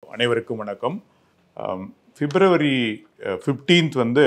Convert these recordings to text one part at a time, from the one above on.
அனைவருக்கும் வணக்கம் February fifteenth வந்து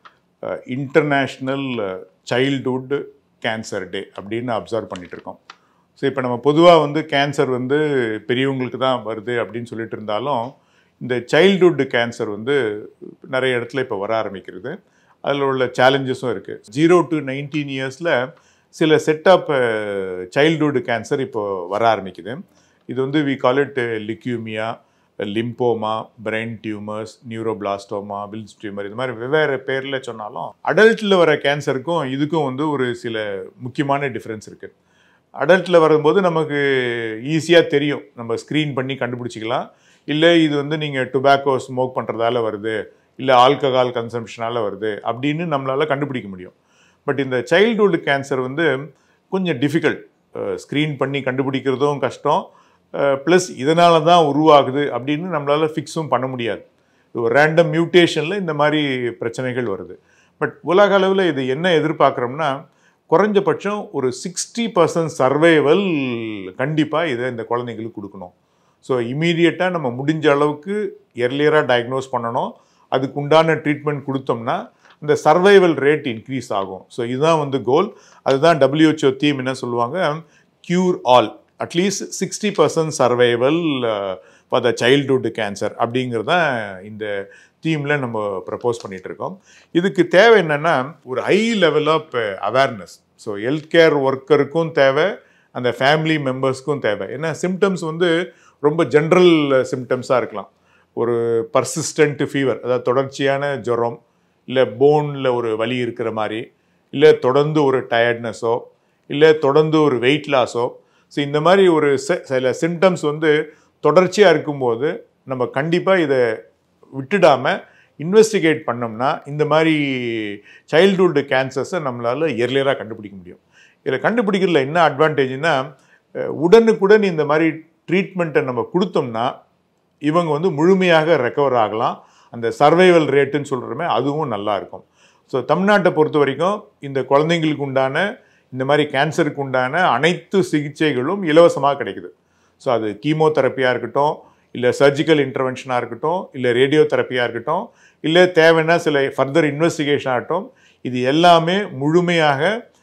இன்டர்நேஷ்னல் சைல்டுஹுட் கேன்சர் டே அப்படின்னு அப்சர்வ் பண்ணிட்டு இருக்கோம் ஸோ இப்போ நம்ம பொதுவாக வந்து கேன்சர் வந்து பெரியவங்களுக்கு தான் வருது அப்படின்னு சொல்லிட்டு இருந்தாலும் இந்த சைல்டுஹுட் கேன்சர் வந்து நிறைய இடத்துல இப்போ வர ஆரம்பிக்கிறது அதில் உள்ள சேலஞ்சஸும் இருக்குது ஜீரோ டு நைன்டீன் இயர்ஸில் சில செட் ஆஃப் சைல்டுஹுட் கேன்சர் இப்போ வர ஆரம்பிக்குது இது வந்து we call it leukaemia lymphoma brain tumours neuroblastoma Wilms tumour இது மாதிரி வெவ்வேறு பேரில் சொன்னாலும் அடல்ட்டில் வர கேன்சருக்கும் இதுக்கும் வந்து ஒரு சில முக்கியமான டிஃப்ரென்ஸ் இருக்குது அடல்ட்டில் வரும்போது நமக்கு ஈஸியாக தெரியும் நம்ம ஸ்க்ரீன் பண்ணி கண்டுபிடிச்சிக்கலாம் இல்லை இது வந்து நீங்கள் டுபாக்கோ ஸ்மோக் பண்ணுறதால வருது இல்லை ஆல்கஹால் கன்சம்ஷனால் வருது அப்படின்னு நம்மளால் கண்டுபிடிக்க முடியும் பட் இந்த சைல்டுஹுட் கேன்சர் வந்து கொஞ்சம் டிஃபிகல்ட் ஸ்க்ரீன் பண்ணி கண்டுபிடிக்கிறதும் கஷ்டம் ப்ளஸ் இதனால தான் உருவாகுது அப்படின்னு நம்மளால் ஃபிக்ஸும் பண்ண முடியாது ஒரு ரேண்டம் மியூட்டேஷனில் இந்த மாதிரி பிரச்சனைகள் வருது பட் உலக அளவில் இது என்ன எதிர்பார்க்குறோம்னா குறைஞ்சபட்சம் ஒரு சிக்ஸ்டி பர்சன்ட் சர்வைவல் கண்டிப்பாக இதை இந்த குழந்தைங்களுக்கு கொடுக்கணும் ஸோ இமீடியட்டாக நம்ம முடிஞ்ச அளவுக்கு எர்லியராக டயக்னோஸ் பண்ணணும் அதுக்கு உண்டான ட்ரீட்மெண்ட் கொடுத்தோம்னா இந்த சர்வைவல் ரேட் இன்க்ரீஸ் ஆகும் ஸோ இதுதான் வந்து கோல் அதுதான் டபிள்யூஹெச்ஓ தீம் என்ன சொல்லுவாங்க cure all at least sixty percent survival for the childhood cancer அப்படிங்கிறது தான் இந்த தீமில் நம்ம ப்ரப்போஸ் பண்ணிகிட்டு இருக்கோம் இதுக்கு தேவை என்னென்னா ஒரு high level of awareness so health care ஒர்க்கருக்கும் தேவை அந்த ஃபேமிலி மெம்பர்ஸ்க்கும் தேவை ஏன்னா சிம்டம்ஸ் வந்து ரொம்ப ஜென்ரல் சிம்டம்ஸாக இருக்கலாம் ஒரு பர்சிஸ்டன்ட் ஃபீவர் அதாவது தொடர்ச்சியான ஜுரம் இல்லை போனில் ஒரு வலி இருக்கிற மாதிரி இல்லை தொடர்ந்து ஒரு டயர்ட்னஸோ இல்லை தொடர்ந்து ஒரு வெயிட் லாஸோ ஸோ இந்த மாதிரி ஒரு சில சிம்டம்ஸ் வந்து தொடர்ச்சியாக இருக்கும்போது நம்ம கண்டிப்பாக இதை விட்டுடாமல் இன்வெஸ்டிகேட் பண்ணோம்னா இந்த மாதிரி சைல்டுஹுட் கேன்சர்ஸை நம்மளால் எர்லியராக கண்டுபிடிக்க முடியும் இதில் கண்டுபிடிக்கிறதுல என்ன அட்வான்டேஜ்னா உடனுக்குடன் இந்த மாதிரி ட்ரீட்மெண்ட்டை நம்ம கொடுத்தோம்னா இவங்க வந்து முழுமையாக ரெக்கவர் ஆகலாம் அந்த சர்வைவல் ரேட்டுன்னு சொல்கிறோமே அதுவும் நல்லா இருக்கும் ஸோ தமிழ்நாட்டை பொறுத்த வரைக்கும் இந்த குழந்தைங்களுக்கு உண்டான இந்த மாதிரி கேன்சருக்கு உண்டான அனைத்து சிகிச்சைகளும் இலவசமாக கிடைக்குது ஸோ அது கீமோதெரப்பியாக இருக்கட்டும் இல்லை சர்ஜிக்கல் இன்டர்வென்ஷனாக இருக்கட்டும் இல்லை ரேடியோ தெரப்பியாக இருக்கட்டும் இல்லை தேவைன்னா சில ஃபர்தர் இன்வெஸ்டிகேஷன் ஆகட்டும் இது எல்லாமே முழுமையாக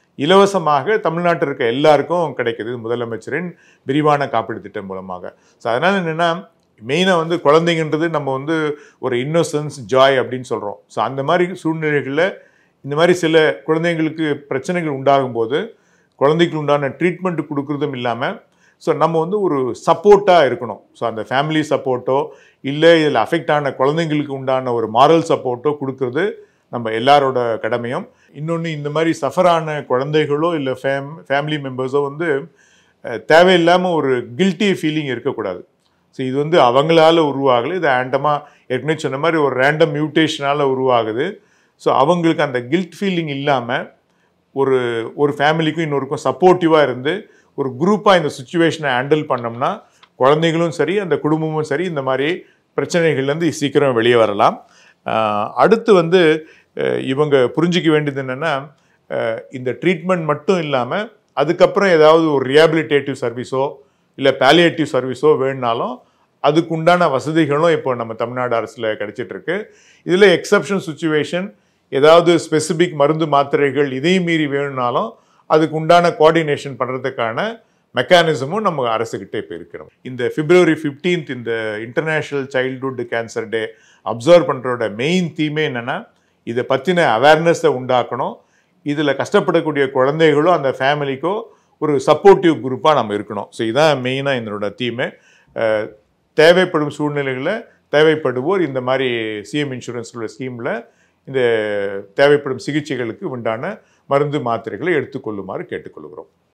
இலவசமாக தமிழ்நாட்டில் இருக்க எல்லாருக்கும் கிடைக்குது முதலமைச்சரின் விரிவான காப்பீடு திட்டம் மூலமாக ஸோ அதனால் என்னென்னா மெயினாக வந்து குழந்தைங்கன்றது நம்ம வந்து ஒரு இன்னோசன்ஸ் ஜாய் அப்படின்னு சொல்கிறோம் ஸோ அந்த மாதிரி சூழ்நிலைகளில் இந்த மாதிரி சில குழந்தைங்களுக்கு பிரச்சனைகள் உண்டாகும் போது குழந்தைக்கு உண்டான ட்ரீட்மெண்ட் கொடுக்குறதும் இல்லாமல் ஸோ நம்ம வந்து ஒரு சப்போர்ட்டாக இருக்கணும் ஸோ அந்த ஃபேமிலி சப்போர்ட்டோ இல்லை இதில் அஃபெக்ட் ஆன குழந்தைங்களுக்கு உண்டான ஒரு மாரல் சப்போர்ட்டோ கொடுக்குறது நம்ம எல்லாரோட கடமையும் இன்னொன்று இந்த மாதிரி சஃபரான குழந்தைகளோ இல்லை ஃபேம் ஃபேமிலி மெம்பர்ஸோ வந்து தேவையில்லாமல் ஒரு கில்ட்டி ஃபீலிங் இருக்கக்கூடாது ஸோ இது வந்து அவங்களால உருவாகலை இது ரேண்டமாக ஏற்கனவே சொன்ன மாதிரி ஒரு ரேண்டம் மியூட்டேஷனால் உருவாகுது ஸோ அவங்களுக்கு அந்த கில்ட் ஃபீலிங் இல்லாமல் ஒரு ஒரு ஃபேமிலிக்கும் இன்னொருக்கும் சப்போர்ட்டிவாக இருந்து ஒரு குரூப்பாக இந்த சுச்சுவேஷனை ஹேண்டில் பண்ணோம்னா குழந்தைகளும் சரி அந்த குடும்பமும் சரி இந்த மாதிரி பிரச்சனைகள்லேருந்து சீக்கிரம் வெளியே வரலாம் அடுத்து வந்து இவங்க புரிஞ்சிக்க வேண்டியது என்னென்னா இந்த ட்ரீட்மெண்ட் மட்டும் இல்லாமல் அதுக்கப்புறம் ஏதாவது ஒரு ரியாபிலிட்டேட்டிவ் சர்வீஸோ இல்லை பேலியேட்டிவ் சர்வீஸோ வேணுனாலும் அதுக்கு உண்டான வசதிகளும் இப்போ நம்ம தமிழ்நாடு அரசில் கிடைச்சிட்ருக்கு இதில் எக்ஸப்ஷன் சுச்சுவேஷன் ஏதாவது ஸ்பெசிபிக் மருந்து மாத்திரைகள் இதையும் மீறி வேணும்னாலும் அதுக்கு உண்டான கோஆர்டினேஷன் பண்ணுறதுக்கான மெக்கானிசமும் நம்ம அரசுக்கிட்டே இப்போ இருக்கிறோம் இந்த பிப்ரவரி ஃபிஃப்டீன்த் இந்த international childhood cancer day observe பண்ணுறோட மெயின் தீமே என்னென்னா இதை பற்றின அவேர்னஸை உண்டாக்கணும் இதில் கஷ்டப்படக்கூடிய குழந்தைகளோ அந்த ஃபேமிலிக்கோ ஒரு சப்போர்ட்டிவ் குரூப்பாக நம்ம இருக்கணும் ஸோ இதான் மெயினாக இதனோட தீமே தேவைப்படும் சூழ்நிலைகளில் தேவைப்படுவோர் இந்த மாதிரி சிஎம் இன்சூரன்ஸோட ஸ்கீமில் இந்த தேவைப்படும் சிகிச்சைகளுக்கு உண்டான மருந்து மாத்திரைகளை எடுத்துக்கொள்ளுமாறு கேட்டுக்கொள்கிறோம்